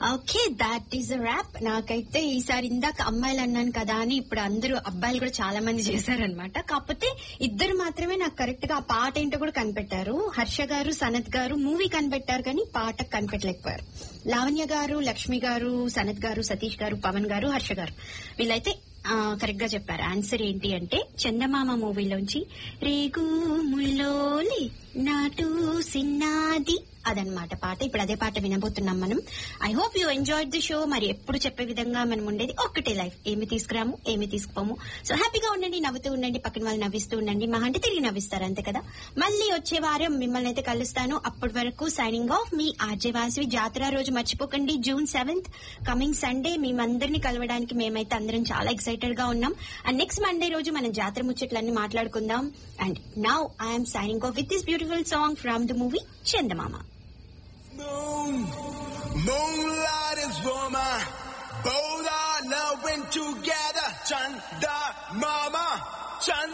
Okay that is rap నాకైతే ఈసారి ఇందాక అమ్మాయిలు అన్నాను కదా అని ఇప్పుడు అందరూ అబ్బాయిలు కూడా చాలా మంది చేశారనమాట కాకపోతే ఇద్దరు మాత్రమే నాకు కరెక్ట్ గా ఆ పాట ఏంటో కూడా కనిపెట్టారు హర్ష గారు సనత్ గారు మూవీ కనిపెట్టారు కానీ పాట కనిపెట్టలేకపోయారు లావణ్య గారు లక్ష్మి గారు సనత్ గారు సతీష్ గారు పవన్ గారు హర్ష గారు వీళ్ళైతే కరెక్ట్ గా చెప్పారు ఆన్సర్ ఏంటి అంటే చందమామ మూవీలోంచి రేగు ముల్లోలి నాటు సిన్నాది అదనమాట పాట ఇప్పుడు అదే పాట వినబోతున్నాం మనం I hope you enjoyed the show మరి ఎప్పుడు చెప్పే విధంగా మనం ఉండేది ఒక్కటే లైఫ్ ఏమి తీసుకురాము ఏమి తీసుకుపోము సో హ్యాపీగా ఉండండి నవ్వుతూ ఉండండి పక్కన వాళ్ళు నవ్విస్తూ ఉండండి మా అంటే తిరిగి నవ్విస్తారు అంతే కదా మళ్ళీ వచ్చే వారం మిమ్మల్ని అయితే కలుస్తాను అప్పటి వరకు సైనింగ్ ఆఫ్ మీ ఆర్జే వాసవి జాతర రోజు మర్చిపోకండి జూన్ సెవెంత్ కమింగ్ సండే మేమందరినీ కలవడానికి మేమైతే అందరం చాలా ఎక్సైటెడ్ గా ఉన్నాం అండ్ నెక్స్ట్ మండే రోజు మనం జాతర ముచ్చట్లన్నీ మాట్లాడుకుందాం and now I'm signing off with this beautiful song from the movie Chandamama Moon, moonlight is warmer. Both are loving together. Chanda mama, Chanda.